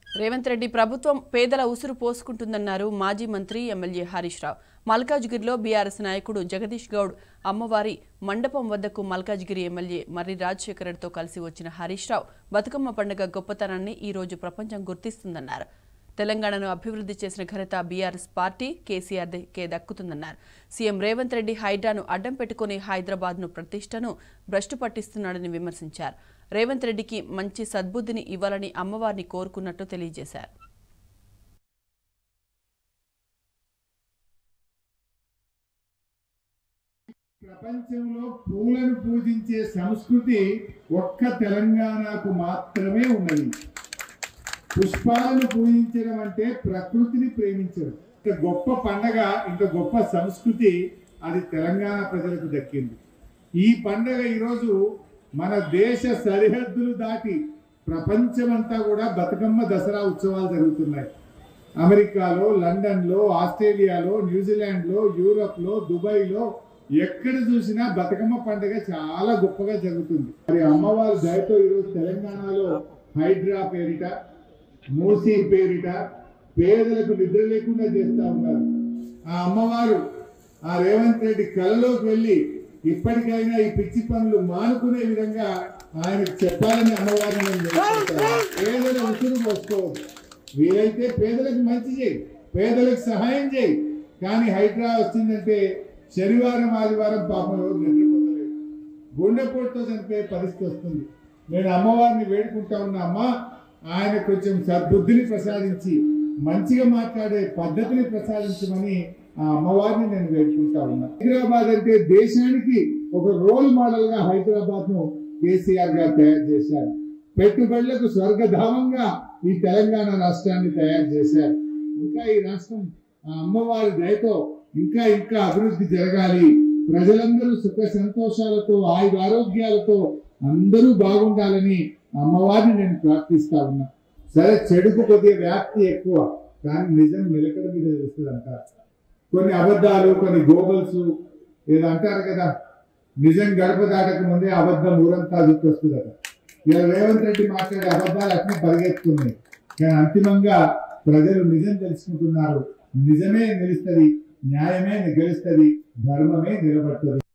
రేవంత్ రెడ్డి ప్రభుత్వం పేదల ఉసురు పోసుకుంటుందన్నారు మాజీ మంత్రి ఎమ్మెల్యే హరీష్ రావు మల్కాజ్గిరిలో బీఆర్ఎస్ నాయకుడు జగదీష్ గౌడ్ అమ్మవారి మండపం వద్దకు మల్కాజ్గిరి ఎమ్మెల్యే మర్రి రాజశేఖర రెడ్డితో కలిసి వచ్చిన హరీష్ రావు బతుకమ్మ పండుగ గొప్పతనాన్ని ఈ రోజు ప్రపంచం గుర్తిస్తుందన్నారు తెలంగాణను అభివృద్ధి చేసిన ఘనత బీఆర్ఎస్ పార్టీ కేసీఆర్ కే దక్కుతుందన్నారు సీఎం రేవంత్ రెడ్డి హైడ్రాను అడ్డం పెట్టుకుని హైదరాబాద్ను ప్రతిష్టను భ్రష్టు పట్టిస్తున్నాడని విమర్శించారు రేవంత్ రెడ్డికి మంచి సద్బుద్ధిని ఇవ్వాలని అమ్మవారిని కోరుకున్నట్టు తెలియజేశారు ప్రపంచంలో పూలను పూజించే సంస్కృతి ఒక్క తెలంగాణకు మాత్రమే ఉన్నది పుష్పాలను పూజించడం అంటే ప్రకృతిని ప్రేమించడం ఇంత గొప్ప పండగ ఇంత గొప్ప సంస్కృతి అది తెలంగాణ ప్రజలకు దక్కింది ఈ పండగ ఈరోజు మన దేశ సరిహద్దులు దాటి ప్రపంచమంతా కూడా బతుకమ్మ దసరా ఉత్సవాలు జరుగుతున్నాయి అమెరికాలో లండన్లో ఆస్ట్రేలియాలో న్యూజిలాండ్లో యూరోప్లో దుబాయ్లో ఎక్కడ చూసినా బతుకమ్మ పండుగ చాలా గొప్పగా జరుగుతుంది మరి అమ్మవారి దయతో ఈరోజు తెలంగాణలో హైడ్రా పేరిట మూసీ పేరిట పేదలకు నిద్ర లేకుండా చేస్తా ఉన్నారు ఆ అమ్మవారు ఆ రేవంత్ రెడ్డి కలలోకి వెళ్ళి ఇప్పటికైనా ఈ పిచ్చి పనులు మానుకునే విధంగా ఆయనకు చెప్పాలని అమ్మవారిని నేను వేడుకుంటున్నాను. పేదల ఉసురు పోసుకోవద్దు వీలైతే పేదలకు మంచి చేయి పేదలకు సహాయం చేయి కానీ హైడ్రా వచ్చిందంటే శనివారం ఆదివారం పాపం ఎవరు నిద్రపోతలేదు గుండెపోటుతో చనిపోయే పరిస్థితి వస్తుంది నేను అమ్మవారిని వేడుకుంటా ఉన్నా అమ్మ ఆయన కొంచెం సద్బుద్ధిని ప్రసాదించి మంచిగా మాట్లాడే పద్ధతిని ప్రసాదించమని ఆ అమ్మవారిని నేను వేడుకుంటా ఉన్నా హైదరాబాద్ అంటే దేశానికి ఒక రోల్ మోడల్ గా హైదరాబాద్ ను కేసీఆర్ గారు తయారు చేశారు పెట్టుబడులకు స్వర్గధామంగా ఈ తెలంగాణ రాష్ట్రాన్ని తయారు చేశారు ఇంకా ఈ రాష్ట్రం ఆ అమ్మవారి దయతో ఇంకా ఇంకా అభివృద్ధి జరగాలి ప్రజలందరూ సుఖ సంతోషాలతో ఆయుర ఆరోగ్యాలతో అందరూ బాగుండాలని అమ్మవారిని నేను ప్రార్థిస్తా ఉన్నా సరే చెడుకు కొద్దిగా వ్యాప్తి ఎక్కువ కానీ నిజం నిలకడ మీద తెలుస్తుంది అంటారు కొన్ని అబద్ధాలు కొన్ని గోబల్స్ ఏదో అంటారు కదా నిజం గడప దాటక ముందే అబద్ధం ఊరంతా గుర్తొస్తుందట ఇలా రేవంత్ రెడ్డి మాట్లాడే అబద్ధాలు అట్నే పరిగెత్తున్నాయి కానీ అంతిమంగా ప్రజలు నిజం తెలుసుకుంటున్నారు నిజమే నిలుస్తుంది న్యాయమే గెలుస్తుంది ధర్మమే నిలబడుతుంది